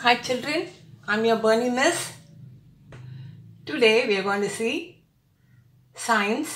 Hi children, I'm your Bernie Miss. Today we are going to see Science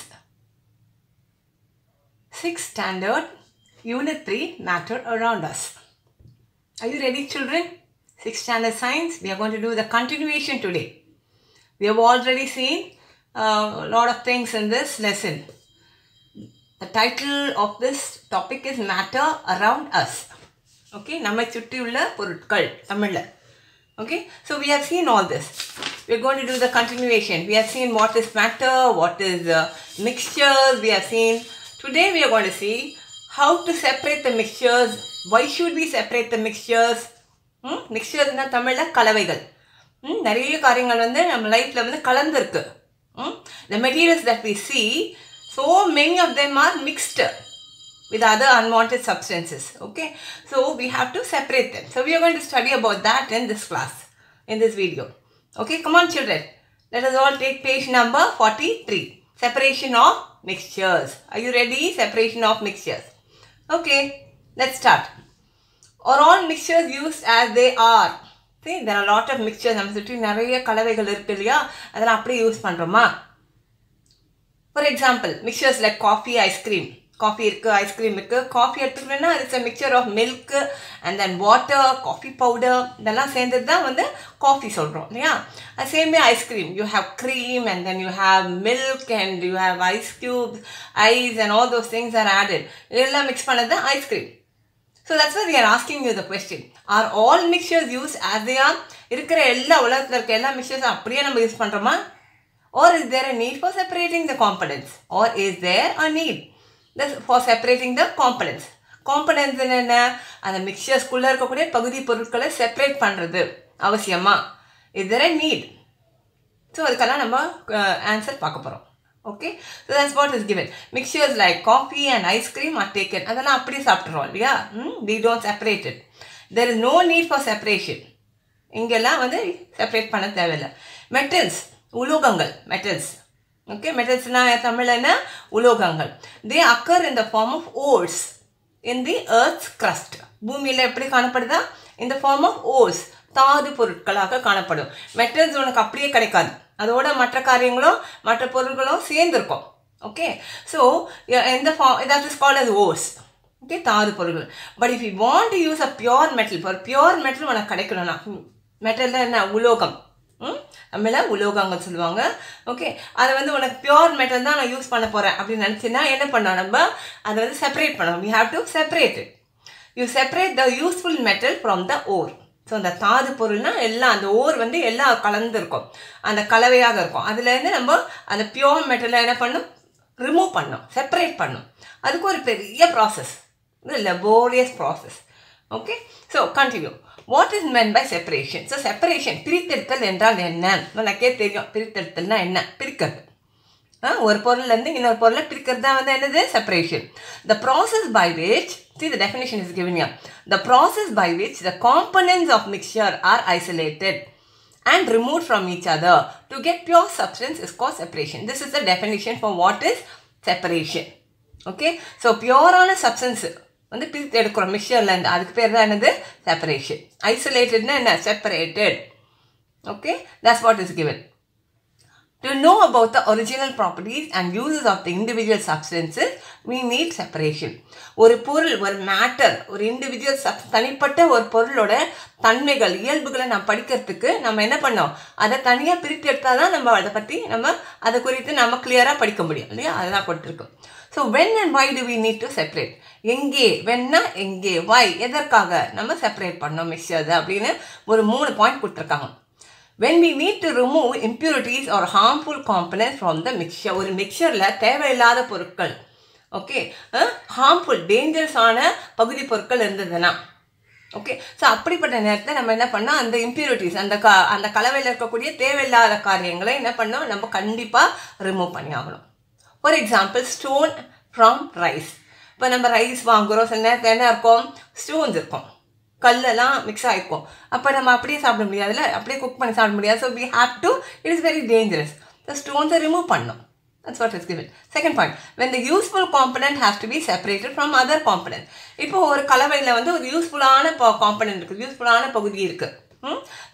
6th Standard Unit 3 Matter Around Us. Are you ready children? 6th Standard Science, we are going to do the continuation today. We have already seen uh, a lot of things in this lesson. The title of this topic is Matter Around Us. Okay நம்மை சுற்றியுள்ள பொருட்கள் தமிழில் okay so we have seen all this we are going to do the continuation we have seen what is matter what is mixtures we have seen today we are going to see how to separate the mixtures why should we separate the mixtures மிக்சர்ஸ்னால் தமிழில் கலவைகள் ம், நிறைய காரியங்கள் வந்து நம்ம லைஃப்பில் வந்து கலந்துருக்கு the materials that we see so many of them are mixed with other unwanted substances okay so we have to separate them so we are going to study about that in this class in this video okay come on children let us all take page number 43 separation of mixtures are you ready separation of mixtures okay let's start are all mixtures used as they are see there are a lot of mixtures நம்ம சுற்றி நிறைய கலவைகள் இருக்கு இல்லையா அதெல்லாம் அப்படியே use பண்ணுறோமா for example mixtures like coffee ice cream coffee இருக்குது ஐஸ்கிரீம் இருக்குது காஃபி எடுத்துக்கிட்டோன்னா it's a mixture of milk and then water coffee powder இதெல்லாம் சேர்ந்தது தான் வந்து காஃபி சொல்கிறோம் இல்லையா சேமே ice cream you have cream and then you have milk and you have ice cubes ice and all those things are added இதெல்லாம் mix பண்ணது தான் ice cream so that's why are asking you the question are all mixtures use as they are இருக்கிற எல்லா உலகத்தில் இருக்க எல்லா மிக்சர்ஸும் அப்படியே நம்ம யூஸ் பண்ணுறோமா or is there a need for separating the components or is there a need this for separating the components components என்ன அந்த மிக்சர்ஸ்குள்ளே இருக்கக்கூடிய பகுதி பொருட்களை செப்பரேட் பண்ணுறது அவசியமா is there a need so அதுக்கெல்லாம் நம்ம ஆன்சர் பார்க்க போகிறோம் okay so that's what is given mixtures like coffee and ice cream are taken அதெல்லாம் அப்படியே சாப்பிட்றோம் இல்லையா we don't separate it there is no need for separation இங்கெல்லாம் வந்து செப்பரேட் பண்ண தேவையில்லை மெட்டல்ஸ் உலோகங்கள் மெட்டல்ஸ் ஓகே மெட்டல்ஸ்னால் தமிழ் என்ன உலோகங்கள் they occur in the form of ores in the earth's crust பூமியில் எப்படி காணப்படுதா இந்த ஃபார்ம் ஆஃப் ஓர்ஸ் தாது பொருட்களாக காணப்படும் மெட்டல்ஸ் உனக்கு அப்படியே கிடைக்காது அதோட மற்ற காரியங்களும் மற்ற பொருட்களும் சேர்ந்துருக்கும் ஓகே ஸோ இந்த form that is call as ores okay தாது பொருட்கள் but if you want to use a pure metal for pure metal உனக்கு கிடைக்கணும்னா மெட்டலில் என்ன உலோகம் ம் தமிழில் உலோகங்கள் சொல்லுவாங்க ஓகே அதை வந்து உனக்கு பியோர் மெட்டல் தான் நான் யூஸ் பண்ண போகிறேன் அப்படின்னு நினச்சின்னா என்ன பண்ணோம் நம்ம அதை வந்து செப்பரேட் பண்ணணும் we have to separate it you separate the useful metal from the ore so அந்த தாது பொருள்னா எல்லாம் அந்த ஓர் வந்து எல்லாம் கலந்துருக்கும் அந்த கலவையாக இருக்கும் அதுலேருந்து நம்ம அந்த பியோர் மெட்டலை என்ன பண்ணும் ரிமூவ் பண்ணும் செப்பரேட் பண்ணும் அதுக்கு ஒரு பெரிய ப்ராசஸ் இது laborious process okay so continue what is meant by separation so separation பிரித்தெடுத்தல் என்றால் என்ன உனக்கே தெரியும் பிரித்தெடுத்தல்னா என்ன பிரிக்கிறது ஆ, ஒரு பொருள்லேருந்து இன்னொரு பொருளை பிரிக்கிறது தான் வந்து என்னது separation the process by which see the definition is given here the process by which the components of mixture are isolated and removed from each other to get pure substance is called separation this is the definition for what is separation okay so பியோரான substance வந்து பிரித்து எடுக்கிறோம் மிக்சர்லேருந்து அதுக்கு பேர் தான் என்னது separation ஐசோலேட்டட்னா என்ன separated okay that's what is given To know about the original properties and uses of the individual substances, we need separation. ஒரு பொருள் ஒரு மேட்டர் ஒரு இண்டிவிஜுவல் சப் தனிப்பட்ட ஒரு பொருளோட தன்மைகள் இயல்புகளை நம்ம படிக்கிறதுக்கு நம்ம என்ன பண்ணோம் அதை தனியாக பிரித்து எடுத்தால் தான் நம்ம அதை பற்றி நம்ம அதை குறித்து நம்ம கிளியராக படிக்க முடியும் இல்லையா அதுதான் கொடுத்துருக்கோம் so when and why to we need to separate எங்கே வென்னா எங்கே வை எதற்காக நம்ம செப்பரேட் பண்ணோம் மிக்சர் அப்படின்னு ஒரு மூணு பாயிண்ட் கொடுத்துருக்காங்க when we need to remove impurities or harmful components from the mixture ஒரு மிக்சரில் தேவையில்லாத பொருட்கள் ஓகே ஹார்ம்ஃபுல் டேஞ்சரஸான பகுதி பொருட்கள் இருந்ததுன்னா ஓகே ஸோ அப்படிப்பட்ட நேரத்தில் நம்ம என்ன பண்ணோம் அந்த இம்ப்யூரிட்டிஸ் அந்த க அந்த கலவையில் இருக்கக்கூடிய தேவையில்லாத காரியங்களை என்ன பண்ணோம் நம்ம கண்டிப்பாக ரிமூவ் பண்ணி ஆகணும் for example stone from rice இப்போ நம்ம ரைஸ் வாங்குகிறோம் சில நேரத்தில் என்ன இருக்கும் ஸ்டோன்ஸ் இருக்கும் கல்லெல்லாம் மிக்ஸ் ஆகிருக்கும் அப்போ நம்ம அப்படியே சாப்பிட முடியாதுல்ல அப்படியே குக் பண்ணி சாப்பிட முடியாது so we have to it is very dangerous the ஸ்டோன்ஸை ரிமூவ் பண்ணணும் That's what is given. Second point, when the useful component has to be separated from other component. இப்போ ஒரு கலவையில் வந்து ஒரு யூஸ்ஃபுல்லான காம்பனன்ட் இருக்குது யூஸ்ஃபுல்லான பகுதி இருக்குது ம்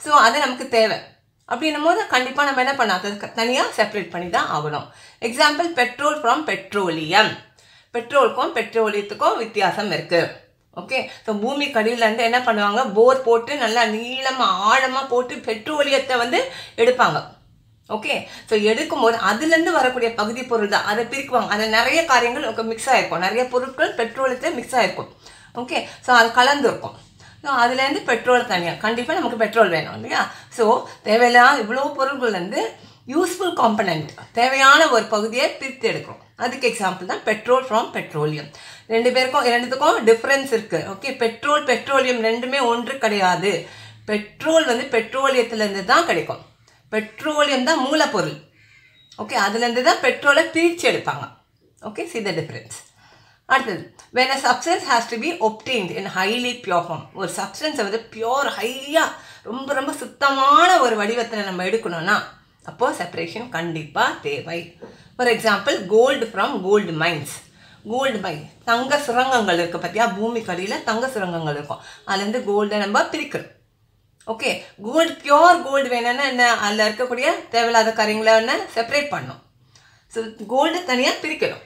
ஸோ அது நமக்கு தேவை அப்படின்னும் போது கண்டிப்பாக நம்ம என்ன பண்ணோம் அதை தனியாக செப்பரேட் பண்ணி தான் ஆகணும் எக்ஸாம்பிள் பெட்ரோல் ஃப்ரம் பெட்ரோலியம் பெட்ரோலுக்கும் பெட்ரோலியத்துக்கும் வித்தியாசம் இருக்குது ஓகே ஸோ பூமி கடியிலேருந்து என்ன பண்ணுவாங்க போர் போட்டு நல்லா நீளமாக ஆழமாக போட்டு பெட்ரோலியத்தை வந்து எடுப்பாங்க ஓகே ஸோ எடுக்கும்போது அதுலேருந்து வரக்கூடிய பகுதி பொருள் தான் அதை பிரிக்குவாங்க அதில் நிறைய காரியங்கள் மிக்ஸ் ஆகிருக்கும் நிறைய பொருட்கள் பெட்ரோலத்தில் மிக்ஸ் ஆகிருக்கும் ஓகே ஸோ அது கலந்துருக்கும் ஸோ அதுலேருந்து பெட்ரோல் தனியாக கண்டிப்பாக நமக்கு பெட்ரோல் வேணும் இல்லையா ஸோ தேவையில்லாத இவ்வளோ பொருட்கள்லேருந்து யூஸ்ஃபுல் காம்பனண்ட் தேவையான ஒரு பகுதியை பிரித்து எடுக்கிறோம் அதுக்கு எக்ஸாம்பிள் தான் பெட்ரோல் ஃப்ரம் பெட்ரோலியம் ரெண்டு பேருக்கும் ரெண்டுத்துக்கும் டிஃப்ரென்ஸ் இருக்குது ஓகே பெட்ரோல் பெட்ரோலியம் ரெண்டுமே ஒன்று கிடையாது பெட்ரோல் வந்து பெட்ரோலியத்துலேருந்து தான் கிடைக்கும் பெட்ரோலியம் தான் மூலப்பொருள் ஓகே அதுலேருந்து தான் பெட்ரோலை பிரித்து எடுப்பாங்க ஓகே சி த டிஃப்ரென்ஸ் அடுத்தது when a substance has to be obtained in highly pure form ஒரு சப்ஸ்டன்ஸை வந்து பியோர் ஹையாக ரொம்ப ரொம்ப சுத்தமான ஒரு வடிவத்தில் நம்ம எடுக்கணும்னா அப்போது செப்பரேஷன் கண்டிப்பாக தேவை for example gold from gold mines gold mine தங்க சுரங்கங்கள் இருக்குது பார்த்தியா பூமி கடியில் தங்க சுரங்கங்கள் இருக்கும் அதுலேருந்து கோல்டை நம்ம பிரிக்கிறோம் ஓகே கோல்டு பியோர் கோல்டு வேணும்னா என்ன அதில் இருக்கக்கூடிய தேவையில்லாத காரியங்களை என்ன செப்பரேட் பண்ணும் ஸோ கோல்டு தனியாக பிரிக்கணும்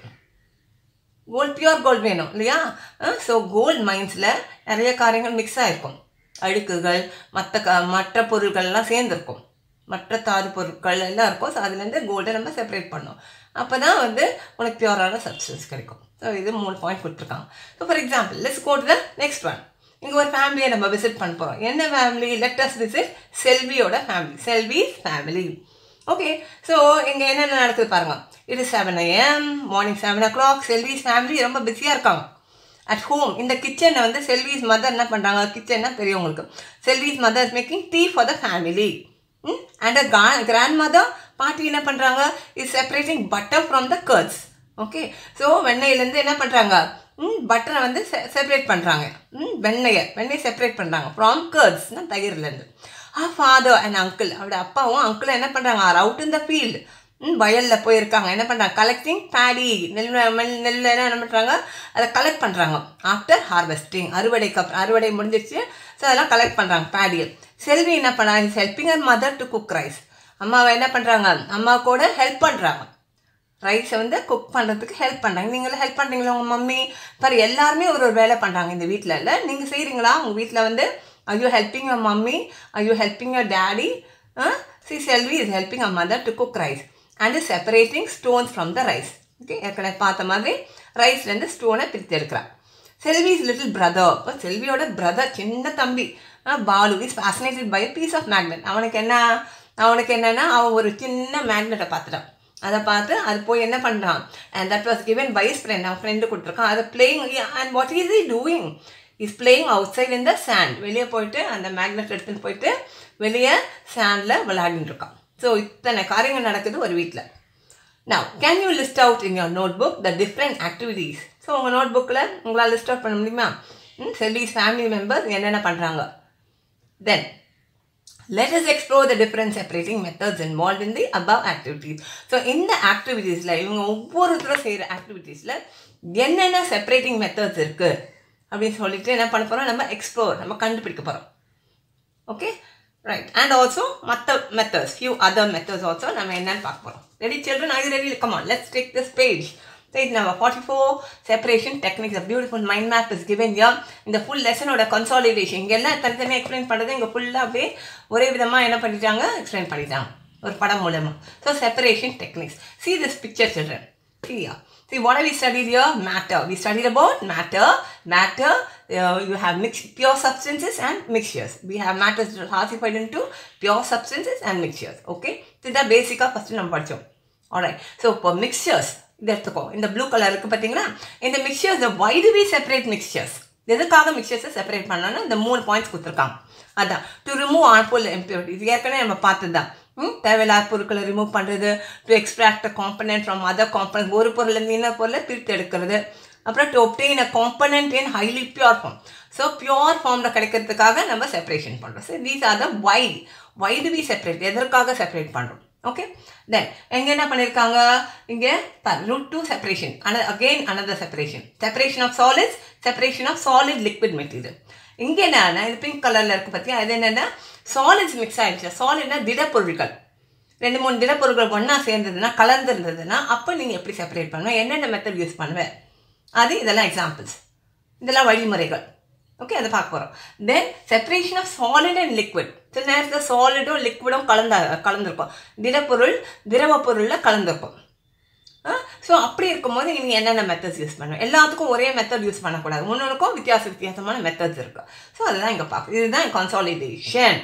கோல்ட் பியூர் கோல்டு வேணும் இல்லையா ஸோ கோல்ட் மைன்ஸில் நிறைய காரியங்கள் மிக்ஸ் ஆகிருக்கும் அழுக்குகள் மற்ற க மற்ற பொருட்கள்லாம் சேர்ந்துருக்கும் மற்ற தாது பொருட்கள் எல்லாம் இருக்கும் ஸோ அதுலேருந்து கோல்டை நம்ம செப்பரேட் பண்ணோம் அப்போ தான் வந்து உனக்கு பியூரான சப்ஸ்டன்ஸ் கிடைக்கும் ஸோ இது மூணு பாயிண்ட் கொடுத்துருக்காங்க so for example let's go to the next one இங்கே ஒரு ஃபேமிலியை நம்ம விசிட் பண்ண போகிறோம் என்ன ஃபேமிலி லெட்டஸ் விசிட் செல்வியோட family Selvi's family okay so இங்கே என்னென்ன நடக்குது பாருங்கள் இது seven AM morning seven o'clock Selvi's family ரொம்ப பிஸியாக இருக்காங்க அட் ஹோம் இந்த கிச்சனை வந்து செல்விஸ் மதர் என்ன பண்ணுறாங்க கிச்சன்னா பெரியவங்களுக்கு Selvi's mother is making tea for the family and a grandmother பாட்டி என்ன பண்ணுறாங்க is separating butter from the curds okay so வெண்ணெயிலேருந்து என்ன பண்ணுறாங்க பட்டரை வந்து செப்பரேட் பண்ணுறாங்க வெண்ணெயை வெண்ணெய் செப்பரேட் பண்ணுறாங்க ஃப்ரம் கர்ட்ஸ்னா தயிர்லேருந்து ஆ ஃபாதர் அண்ட் அங்கிள் அவரோட அப்பாவும் அங்கிளும் என்ன பண்ணுறாங்க are out in the field வயலில் போயிருக்காங்க என்ன பண்ணுறாங்க கலெக்டிங் பேடி நெல் நெல் என்ன பண்ணுறாங்க அதை கலெக்ட் பண்ணுறாங்க ஆஃப்டர் ஹார்வெஸ்டிங் அறுவடைக்கு அப்புறம் அறுவடை முடிஞ்சிச்சு ஸோ அதெல்லாம் கலெக்ட் பண்ணுறாங்க பேடியை செல்வி என்ன பண்ணுறாங்க ஹெல்பிங் அர் மதர் டு குக் ரைஸ் அம்மாவை என்ன பண்ணுறாங்க அம்மா கூட ஹெல்ப் பண்ணுறாங்க ரைஸை வந்து குக் பண்ணுறதுக்கு ஹெல்ப் பண்ணுறாங்க நீங்களும் ஹெல்ப் பண்ணுறீங்களா உங்கள் மம்மி பாரு எல்லாருமே ஒரு ஒரு வேலை பண்ணுறாங்க இந்த வீட்டில் இல்லை நீங்கள் செய்கிறீங்களா உங்கள் வீட்டில் வந்து are you helping your mummy are you helping your daddy huh? see selvi is helping her mother to cook rice and is separating stones from the rice okay ஏற்கனவே பார்த்த மாதிரி ரைஸ்லேருந்து ஸ்டோனை பிரித்து எடுக்கிறான் செல்வி இஸ் லிட்டில் பிரதர் இப்போ செல்வியோட brother சின்ன தம்பி Balu is fascinated by piece of magnet அவனுக்கு என்ன அவனுக்கு என்னென்னா அவன் ஒரு சின்ன மேக்னெட்டை பார்த்துட்டான் அதை பார்த்து அது போய் என்ன பண்ணுறான் and that was given by friend அவன் ஃப்ரெண்டு கொடுத்துருக்கான் அதை playing and what is he doing is playing outside in the sand வெளியே போயிட்டு அந்த மேக்னெட் எடுத்துன்னு போயிட்டு வெளியே சேண்டில் விளையாடிட்டு இருக்கான் ஸோ இத்தனை காரியங்கள் நடக்குது ஒரு வீட்டில் now can you list out in your notebook the different activities so உங்கள் நோட் புக்கில் உங்களால் லிஸ்ட் அவுட் பண்ண முடியுமா செல்லிஸ் ஃபேமிலி மெம்பர்ஸ் என்னென்ன பண்ணுறாங்க then let us explore the different separating methods involved in the above activities so இந்த ஆக்டிவிட்டீஸில் இவங்க ஒவ்வொருத்தரும் செய்கிற ஆக்டிவிட்டீஸில் என்னென்ன செப்பரேட்டிங் மெத்தட்ஸ் இருக்குது அப்படின்னு சொல்லிட்டு என்ன பண்ண போகிறோம் நம்ம எக்ஸ்ப்ளோர் நம்ம கண்டுபிடிக்க போகிறோம் ஓகே ரைட் அண்ட் ஆல்சோ மற்ற methods few other methods also நம்ம என்னன்னு பார்க்க போகிறோம் ready children I ready come on let's take this page Page number 44, separation techniques. A beautiful mind map is given here. இந்த full லெசனோட consolidation இங்கே எல்லாம் தனித்தனியாக எக்ஸ்பிளைன் பண்ணுறது இங்கே ஃபுல்லாக அப்படியே ஒரே விதமாக என்ன பண்ணிட்டாங்க எக்ஸ்பிளைன் பண்ணிட்டாங்க ஒரு படம் மூலமாக so separation techniques see this picture children clear. See, what have we studied here? Matter. We studied about matter. Matter, uh, you have mix, pure substances and mixtures. We have matters classified into pure substances and mixtures. Okay? So, the basic of first நம்ம படிச்சோம் alright so for mixtures இது எடுத்துக்கோ இந்த blue colour இருக்குது பார்த்தீங்களா இந்த mixtures why to we separate mixtures எதுக்காக மிக்சர்ஸை செப்பரேட் பண்ணணும்னா இந்த மூணு பாயிண்ட்ஸ் கொடுத்துருக்காங்க அதான் டு ரிமூவ் ஆர்ஃபுல் impurities இது ஏற்கனவே நம்ம பார்த்தது தான் ம் தேவையில்லாத பொருட்களை ரிமூவ் பண்ணுறது to extract a component from other component ஒரு பொருள்லேருந்து இன்னொரு பொருளை பிரித்து எடுக்கிறது அப்புறம் to obtain a component in highly pure form so pure ஃபார்மில் கிடைக்கிறதுக்காக நம்ம செப்பரேஷன் பண்ணுறோம் so these are the why why to we separate எதற்காக செப்பரேட் பண்ணுறோம் ஓகே தென் எங்கே என்ன பண்ணியிருக்காங்க இங்கே route to separation an again another separation separation of solids separation of solid liquid material இங்கே என்னன்னா இது பிங்க் கலரில் இருக்குது பார்த்தியா அது என்னென்னா சாலிட்ஸ் மிக்ஸ் ஆகிடுச்சு சாலிட்னா திடப்பொருட்கள் ரெண்டு மூணு திடப்பொருட்கள் ஒன்றா சேர்ந்ததுன்னா கலந்துருந்ததுன்னா அப்போ நீங்கள் எப்படி செப்பரேட் பண்ணுவேன் என்னென்ன மெத்தட் யூஸ் பண்ணுவேன் அது இதெல்லாம் எக்ஸாம்பிள்ஸ் இதெல்லாம் வழிமுறைகள் ஓகே அதை பார்க்க போகிறோம் then separation of solid and liquid சில நேரத்தில் சாலிடும் லிக்விடும் கலந்த கலந்துருக்கும் திடப்பொருள் திரவ பொருளில் கலந்துருக்கும் ஸோ அப்படி இருக்கும்போது நீங்கள் என்னென்ன மெத்தட்ஸ் யூஸ் பண்ணுவோம் எல்லாத்துக்கும் ஒரே மெத்தட் யூஸ் பண்ணக்கூடாது ஒன்றுக்கும் வித்தியாச வித்தியாசமான மெத்தட்ஸ் இருக்குது ஸோ அதுதான் இங்கே பார்க்க இதுதான் consolidation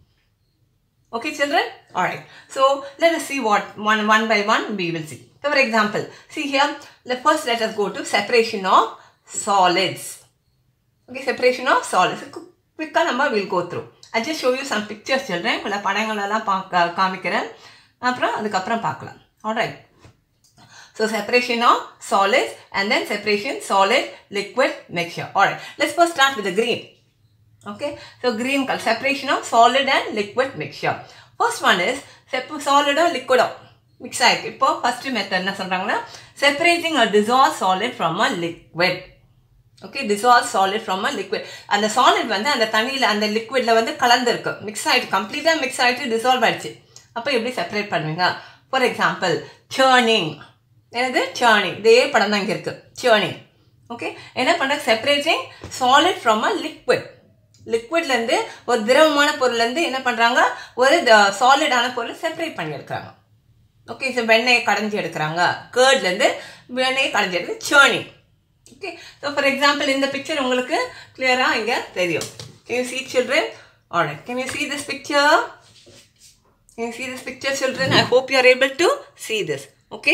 Okay, children? Alright. So, let us see what one, one by one we will see. So, for example, see here, let, first let us go to separation of solids. Okay, separation of solids. Quick number we'll go through. I just show you some pictures, children. உள்ள படங்களெல்லாம் பார்க்க காமிக்கிறேன் அப்புறம் அதுக்கப்புறம் பார்க்கலாம் alright So separation of solids and then separation solid liquid mixture. Alright, let's first start with the green. Okay, so green color separation of solid and liquid mixture. First one is sep- solid or liquid or mix ஆயிருக்கு இப்போ first method என்ன சொல்கிறாங்கன்னா separating a dissolve solid from a liquid okay dissolve solid from a liquid அந்த solid வந்து அந்த தண்ணியில் அந்த லிக்விடில் வந்து கலந்துருக்கு மிக்ஸ் ஆகிட்டு கம்ப்ளீட்டாக மிக்ஸ் ஆகிட்டு டிசால்வ் ஆயிடுச்சு அப்போ எப்படி செப்பரேட் பண்ணுவீங்க ஃபார் எக்ஸாம்பிள் சேர்னிங் எனது சேர்னிங் இதே படம் தான் இங்கே இருக்குது சேர்னிங் ஓகே என்ன பண்ணுற separating solid from a liquid லிக்விட்லேருந்து ஒரு திரவமான பொருள்லேருந்து என்ன பண்ணுறாங்க ஒரு சாலிடான பொருள் செப்பரேட் பண்ணி எடுக்கிறாங்க ஓகே ஸோ வெண்ணெயை கடைஞ்சி எடுக்கிறாங்க கேர்ட்லேருந்து வெண்ணெயை கடைஞ்சி எடுத்து churning okay so for example இந்த பிக்சர் உங்களுக்கு கிளியராக இங்கே தெரியும் can you see children alright can you see this picture can you see this picture children I hope you are able to see this okay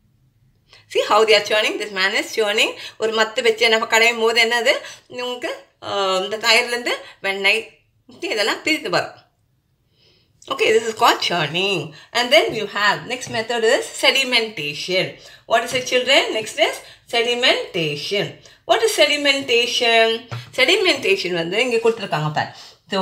see how the are churning this man is churning ஒரு மத்து வச்சு நம்ம கடையும் போது என்னது உங்களுக்கு இந்த தயிர்லேருந்து வெண்ணெய் இதெல்லாம் பிரித்து வரும் Okay, this is called churning. And then you have, next method is sedimentation. What is it children? Next is sedimentation. What is sedimentation? Sedimentation வந்து இங்கே கொடுத்துருக்காங்க பார் so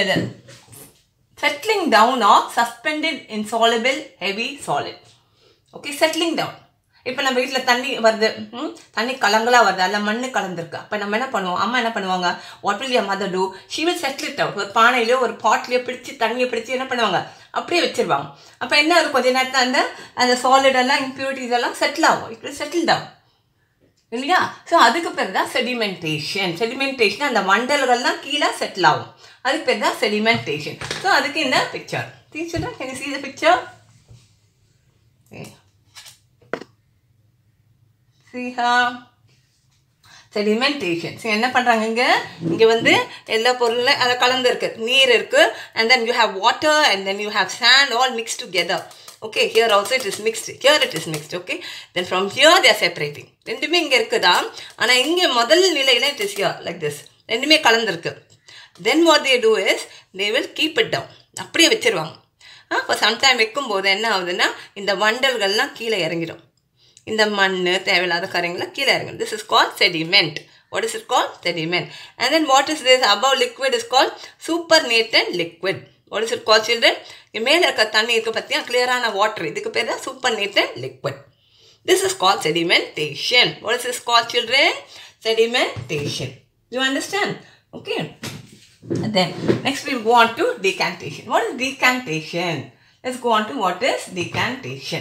settling down of suspended insoluble heavy solid. Okay, settling down. இப்போ நம்ம வீட்டில் தண்ணி வருது தண்ணி கலங்கலாக வருது அதில் மண் கலந்துருக்கு அப்போ நம்ம என்ன பண்ணுவோம் அம்மா என்ன பண்ணுவாங்க what will your mother do she will settle it out ஒரு பானையிலையோ ஒரு பாட்லேயோ பிடிச்சி தண்ணியை பிடிச்சி என்ன பண்ணுவாங்க அப்படியே வச்சிருவாங்க அப்போ என்ன இருக்கும் கொஞ்ச நேரத்தில் அந்த அந்த சாலிடெல்லாம் இம்ப்யூரிட்டிஸ் எல்லாம் செட்டில் ஆகும் இட் வில் செட்டில் டவுன் இல்லையா ஸோ அதுக்கு பேர் தான் செடிமெண்டேஷன் செடிமெண்டேஷன் அந்த மண்டல்கள்லாம் கீழே செட்டில் ஆகும் அதுக்கு பேர் தான் செடிமெண்டேஷன் ஸோ அதுக்கு இந்த picture teacher can you see the picture see here sedimentation so என்ன பண்ணுறாங்க இங்கே இங்கே வந்து எல்லா பொருளும் அதை கலந்துருக்கு நீர் இருக்குது and then you have water and then you have sand all mix together okay here also it is mixed here it is mixed okay then from here there separating ரெண்டுமே இங்கே இருக்குதா ஆனால் இங்கே முதல் நிலையில் it is here like this ரெண்டுமே கலந்துருக்கு then what they do is they will keep it down அப்படியே வச்சிருவாங்க இப்போ சம்டைம் வைக்கும்போது என்ன ஆகுதுன்னா இந்த வண்டல்கள்லாம் கீழே இறங்கிடும் இந்த மண் தேவையில்லாத கரைங்களாம் கீழே இறங்கும் this is call sediment what is it call sediment and then what is this above liquid is call supernatant liquid what is it call children மேலே இருக்க தண்ணி இருக்க பற்றியா கிளியரான வாட்டர் இதுக்கு பேர் தான் supernatant liquid this is call sedimentation what is is call children sedimentation you understand okay then next we go on to decantation what is decantation let's go on to what is decantation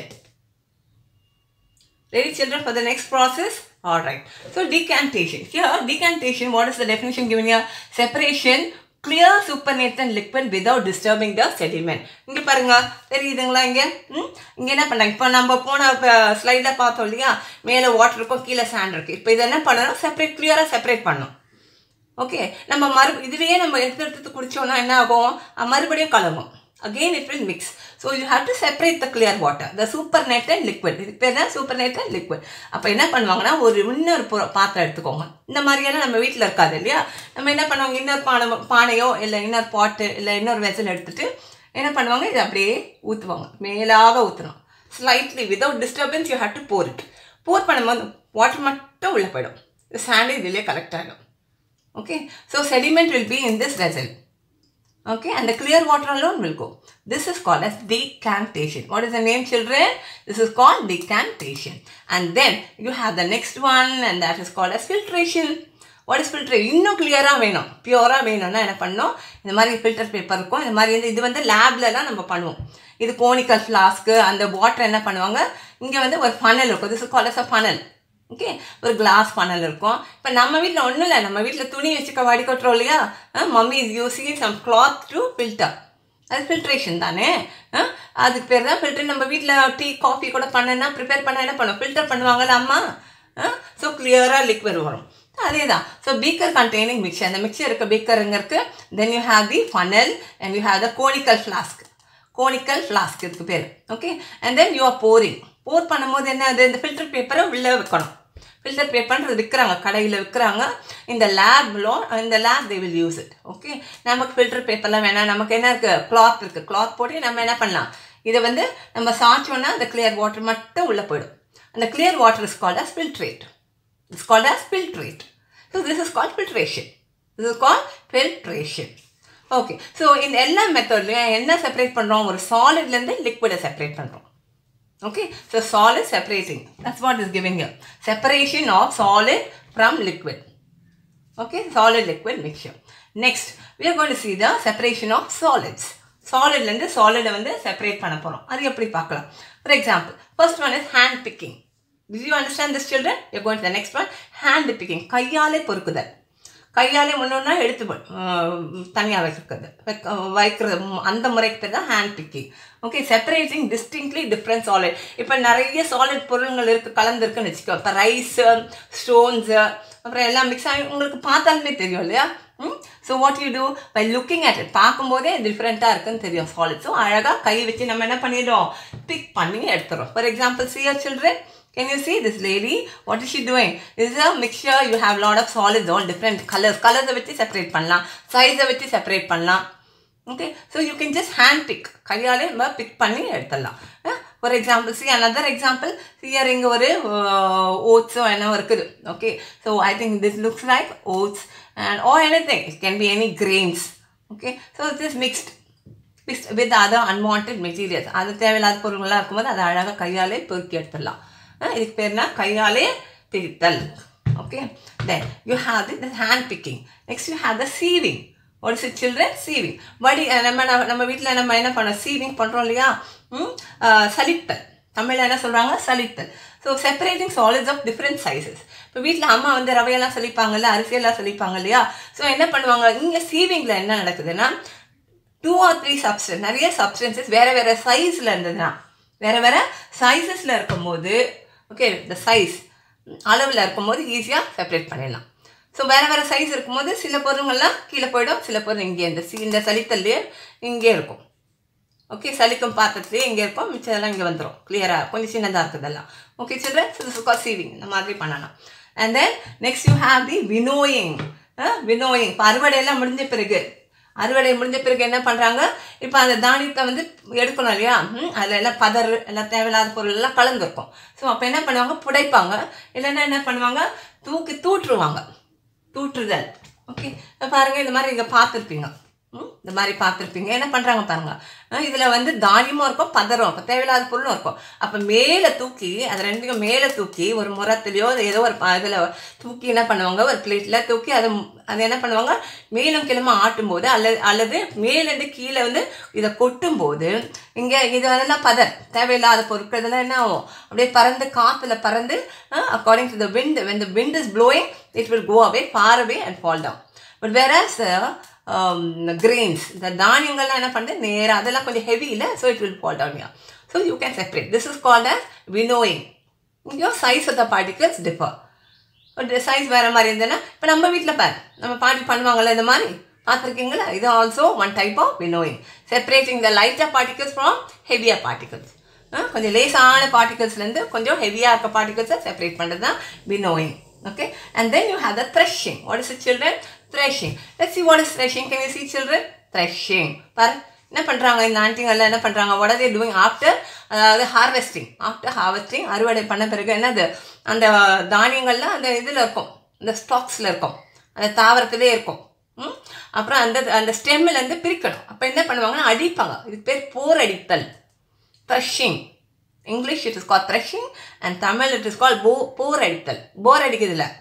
Ready children for the next process? Alright. So decantation. Here decantation, what is the definition given here? Separation, clear supernatant liquid without disturbing the sediment. இங்கே பாருங்க தெரியுதுங்களா இங்கே ம் இங்கே என்ன பண்ணுறாங்க இப்போ நம்ம போன ஸ்லைடில் பார்த்தோம் இல்லையா மேலே வாட்டர் இருக்கும் கீழே சாண்ட் இருக்குது இப்போ இதை என்ன பண்ணணும் செப்பரேட் கிளியராக செப்பரேட் பண்ணணும் ஓகே நம்ம மறு இதுலேயே நம்ம எடுத்து எடுத்து குடித்தோன்னா என்ன ஆகும் மறுபடியும் கலங்கும் again it will mix so you have to separate the clear water the supernatant liquid இது பேர் தான் supernatant liquid அப்போ என்ன பண்ணுவாங்கன்னா ஒரு இன்னொரு பாத்திரம் எடுத்துக்கோங்க இந்த மாதிரியெல்லாம் நம்ம வீட்டில் இருக்காது இல்லையா நம்ம என்ன பண்ணுவாங்க இன்னொரு பானை பானையோ இல்லை இன்னொரு பாட்டு இல்லை இன்னொரு வெசல் எடுத்துட்டு என்ன பண்ணுவாங்க இதை அப்படியே ஊற்றுவாங்க மேலாக ஊற்றணும் slightly without disturbance you have to pour it pour பண்ணும்போது வாட்டர் மட்டும் உள்ளே போயிடும் சாண்டு இதிலே கலெக்ட் ஆகிடும் okay so sediment will be in this vessel okay and the clear water alone will go this is called as decantation what is the name children this is called decantation and then you have the next one and that is called as filtration what is filter இன்னும் கிளியராக வேணும் பியூராக வேணும்னா என்ன பண்ணணும் இந்த மாதிரி filter paper இருக்கும் இந்த மாதிரி வந்து இது வந்து லேப்லலாம் நம்ம பண்ணுவோம் இது கோனிக்கல் ஃப்ளாஸ்க்கு அந்த வாட்டர் என்ன பண்ணுவாங்க இங்கே வந்து ஒரு ஃபனல் இருக்கும் this call as a funnel okay ஒரு கிளாஸ் ஃபனல் இருக்கும் இப்போ நம்ம வீட்டில் ஒன்றும் இல்லை நம்ம வீட்டில் துணி வச்சுக்க வடிகட்டுறோம் இல்லையா mummy is using some cloth to filter அது ஃபில்ட்ரேஷன் தானே அஹ், அதுக்கு பேர் தான் ஃபில்டர் நம்ம வீட்டில் டீ காஃபி கூட பண்ணனா ப்ரிப்பேர் பண்ண என்ன பண்ணுவோம் ஃபில்டர் பண்ணுவாங்கல்ல அம்மா ஸோ கிளியராக லிக்விட் வரும் அதே தான் ஸோ பீக்கர் கண்டெய்னிங் மிக்சர் அந்த மிக்சர் இருக்க பீக்கருங்க இருக்கு then you have the funnel and you have the conical flask conical flask இதுக்கு பேர் okay and then you are pouring pour பண்ணும்போது என்ன அது இந்த ஃபில்டர் பேப்பரை உள்ளே வைக்கணும் ஃபில்டர் பேப்பர்ன்றது விற்கிறாங்க கடையில் விற்கிறாங்க இந்த லேப்ல இந்த lab they will use it okay நமக்கு ஃபில்டர் பேப்பர்லாம் வேணாம் நமக்கு என்ன இருக்குது கிளாத் இருக்குது கிளாத் போட்டு நம்ம என்ன பண்ணலாம் இதை வந்து நம்ம சாய்ச்சோன்னா அந்த கிளியர் வாட்டர் மட்டும் உள்ளே போயிடும் அந்த clear water is called as filtrate it's called as filtrate so this is called filtration this is called filtration okay so இந்த எல்லா மெத்தட்லையும் என்ன செப்பரேட் பண்ணுறோம் ஒரு சாலிட்லேருந்து லிக்விடை செப்பரேட் பண்ணுறோம் okay so solid separating that's what is giving you separation of solid from liquid okay solid liquid mixture next we are going to see the separation of solids சாலிட்லேருந்து சாலிடை வந்து செப்பரேட் பண்ண போகிறோம் அது எப்படி பார்க்கலாம் for example first one is hand picking Did you understand this children? You're going to the next one. Hand picking. கையாலே பொறுக்குதல் கையாலே முன்னொன்னா எடுத்து தனியாக வைக்கிறது வைக்க- வைக்கிறது ம், அந்த முறைக்கு பேர் தான் hand picking okay separating distinctly different solid இப்போ நிறைய சாலிட் பொருள்கள் இருக்குது கலந்துருக்குன்னு வச்சுக்கோ இப்போ ரைஸு ஸ்டோன்ஸு அப்புறம் எல்லாம் மிக்ஸ் ஆகி உங்களுக்கு பார்த்தாலுமே தெரியும் இல்லையா so what you do by looking at it பார்க்கும்போதே டிஃப்ரெண்ட்டாக இருக்குன்னு தெரியும் சாலிட் ஸோ அழகாக கை வச்சு நம்ம என்ன பண்ணிடுறோம் பிக் பண்ணி எடுத்துறோம் for example see here children Can you see this lady? What is she doing? This is a mixture. You have lot of solids, all different colors. Colors வச்சு செப்பரேட் பண்ணலாம் சைஸை வச்சு செப்பரேட் பண்ணலாம் okay so you can just hand pick கையாலே நம்ம pick பண்ணி எடுத்துடலாம் for example see another example see here இங்கே ஒரு ஓட்ஸோ என்ன இருக்குது okay so I think this looks like oats and or anything it can be any grains okay so it is mixed mixed with other unwanted materials அது தேவையில்லாத பொருள்கள்லாம் இருக்கும்போது அதை அழகாக கையாலே பொறுக்கி எடுத்துடலாம் அஹ் இதுக்கு பேர்னா கையாலே பிரித்தல் okay then you have the hand picking next you have the sieving ஒரு சில சில்ட்ரன் சீவிங் வடி அஹ் நம்ம நம்ம- நம்ம வீட்டில் நம்ம என்ன பண்ணோம் சீவிங் பண்ணுறோம் இல்லையா ம், அஹ் சலித்தல் தமிழில் என்ன சொல்கிறாங்க சலித்தல் so separating solids of different sizes இப்போ வீட்டில் அம்மா வந்து ரவையெல்லாம் சலிப்பாங்கல்ல அரிசியெல்லாம் சலிப்பாங்க இல்லையா ஸோ என்ன பண்ணுவாங்க இங்கே சீவிங்கில் என்ன நடக்குதுன்னா டூ ஆர் த்ரீ சப்ஸ்டன்ஸ் நிறைய சப்ஸ்டன்சஸ் வேற வேற சைஸில் இருந்ததுன்னா வேற வேற சைஸஸில் இருக்கும்போது ஓகே இந்த சைஸ் அளவில் இருக்கும்போது ஈஸியாக செப்பரேட் பண்ணிடலாம் ஸோ வேற வேற சைஸ் இருக்கும்போது சில பொருள்கள்லாம் கீழே போயிடும் சில பொருள் இங்கே இந்த சி இந்த சளித்தல்லையே இங்கே இருக்கும் ஓகே சலிக்கும் பாத்திரத்துலேயே இங்கே இருக்கும் மிச்சதெல்லாம் இங்கே வந்துடும் கிளியராக கொஞ்சம் சின்னதாக இருக்குதெல்லாம் ஓகே சில்ட்ரன் சீவிங் இந்த மாதிரி பண்ணலாம் and then next you have the winnowing winnowing இப்போ அறுவடையெல்லாம் முடிஞ்ச பிறகு அறுவடை முடிஞ்ச பிறகு என்ன பண்ணுறாங்க இப்போ அந்த தானியத்தை வந்து எடுக்கணும் இல்லையா ம், அதுல எல்லாம் பதர் எல்லாம் தேவையில்லாத பொருள் எல்லாம் கலந்துருக்கும் ஸோ அப்போ என்ன பண்ணுவாங்க புடைப்பாங்க இல்லைன்னா என்ன பண்ணுவாங்க தூக்கி தூற்றுவாங்க தூற்றுதல் ஓகே பாருங்க இந்த மாதிரி இங்கே பார்த்துருப்பீங்க ம், இந்த மாதிரி பார்த்துருப்பீங்க என்ன பண்ணுறாங்க பாருங்க அஹ் இதுல வந்து தானியமும் இருக்கும் பதரும் இருக்கும் தேவையில்லாத பொருளும் இருக்கும் அப்போ மேலே தூக்கி அது ரெண்டையும் மேலே தூக்கி ஒரு முரத்துலையோ ஏதோ ஒரு ப- இதுல தூக்கி என்ன பண்ணுவாங்க ஒரு பிளேட்டில் தூக்கி அதை அதை என்ன பண்ணுவாங்க மேலும் கிளம்ப ஆட்டும் போது அல்லது அல்லது மேலேருந்து கீழே வந்து இதை கொட்டும் போது இங்கே இது அதெல்லாம் பதர் தேவையில்லாத பொருட்கள் இதெல்லாம் என்ன ஆகும் அப்படியே பறந்து காற்றுல பறந்து according to the wind when the wind is blowing it will go away far away and fall down but whereas grains இந்த தானியங்கள்லாம் என்ன பண்ணுது நேராக அதெல்லாம் கொஞ்சம் ஹெவி இல்லை so it will fall down so you can separate this is called as winnowing இங்கேயோ size of the particles differ ஒரு சைஸ் வேறு மாதிரி இருந்ததுன்னா இப்போ நம்ம வீட்டில் பாரு நம்ம பாட்டி பண்ணுவாங்கல்ல இந்த மாதிரி பார்த்துருக்கீங்களா இது also one type of winnowing separating the lighter particles from heavier particles கொஞ்சம் லேசான பார்ட்டிகல்ஸ்லேருந்து கொஞ்சம் ஹெவியாக இருக்க பார்ட்டிகல்ஸை செப்பரேட் பண்ணுறது தான் winnowing okay and then you have the threshing what is it children threshing let's see what is threshing can you see children threshing பாரு என்ன பண்ணுறாங்க இந்த ஆண்டிங்கெல்லாம் என்ன பண்ணுறாங்க what are they doing after அதாவது ஹார்வெஸ்டிங் ஆஃப்டர் ஹார்வெஸ்டிங் அறுவடை பண்ண பிறகு என்னது அந்த தானியங்கள்லாம் அந்த இதில் இருக்கும் அந்த ஸ்டாக்ஸில் இருக்கும் அந்த தாவரத்திலே இருக்கும் ம்? அப்புறம் அந்த அந்த ஸ்டெம்மிலேருந்து பிரிக்கணும் அப்போ என்ன பண்ணுவாங்கன்னா அடிப்பாங்க இதுக்கு பேர் போர் அடித்தல் threshing English it is call threshing and Tamil it is call போ போர் அடித்தல் போர் அடிக்குதுல்ல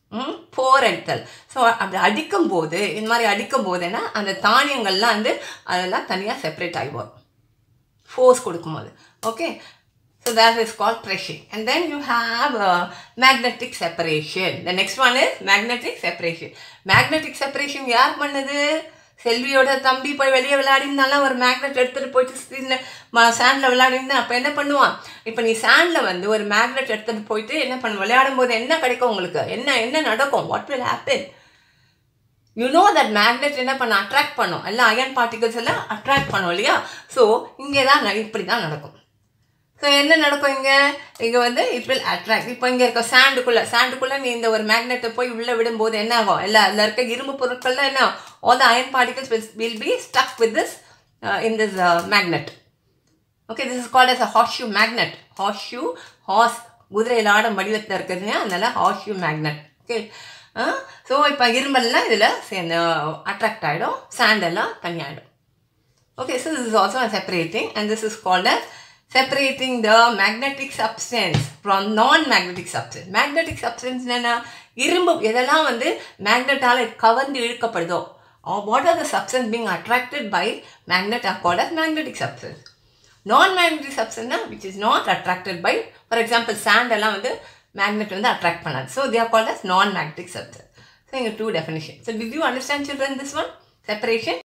ம் போர் அடித்தல் ஸோ அப்படி அடிக்கும் போது இந்த மாதிரி அடிக்கும் போதுன்னா அந்த தானியங்கள்லாம் வந்து அதெல்லாம் தனியாக செப்பரேட் ஆகி வரும் ஃபோர்ஸ் கொடுக்கும்போது okay so that is called pressing and then you have uh, magnetic separation the next one is magnetic separation magnetic separation யார் பண்ணது செல்வியோட தம்பி போய் வெளியே விளையாடினாலும் ஒரு மேக்னெட் எடுத்துகிட்டு போயிட்டு சாண்டில் விளையாடினா அப்போ என்ன பண்ணுவான் இப்போ நீ சாண்டில் வந்து ஒரு மேக்னெட் எடுத்துகிட்டு போயிட்டு என்ன பண்ண விளையாடும் போது என்ன கிடைக்கும் உங்களுக்கு என்ன என்ன நடக்கும் what will happen you know that magnet என்ன பண்ண அட்ராக்ட் பண்ணும் எல்லாம் அயன் பார்ட்டிகல்ஸ் எல்லாம் அட்ராக்ட் பண்ணும் இல்லையா ஸோ இங்கே தான் ந- இப்படி தான் நடக்கும் ஸோ என்ன நடக்கும் இங்கே இங்கே வந்து இட் வில் அட்ராக்ட் இப்போ இங்கே இருக்க சாண்டுக்குள்ளே சாண்டுக்குள்ளே நீ இந்த ஒரு மேக்னெட்டை போய் உள்ளே விடும்போது என்ன ஆகும் எல்லாம் அதில் இருக்க இரும்பு பொருட்கள்லாம் என்ன all the iron particles will be stuck with this in this magnet okay this is called as a horseshoe magnet horseshoe horse குதிரையில் ஆடும் வடிவத்தில் இருக்குதுங்க அதனால horseshoe magnet ஓகே ஸோ இப்போ இரும்பெல்லாம் இதில் சேர்ந்து அட்ராக்ட் ஆகிடும் சாண்டெல்லாம் தனியாகிடும் Okay, so this is also a separating and this is called as separating the magnetic substance from non-magnetic substance. Magnetic substance என்னன்னா இரும்பு எதெல்லாம் வந்து மேக்னெட்டால் கவர்ந்து இழுக்கப்படுதோ or what are the substance being attracted by magnet are called as magnetic substance. Non-magnetic substance which is not attracted by for example sand எல்லாம் வந்து magnet வந்து attract பண்ணாது so they are called as non-magnetic substance. So இங்க two definitions. So did you understand children this one? Separation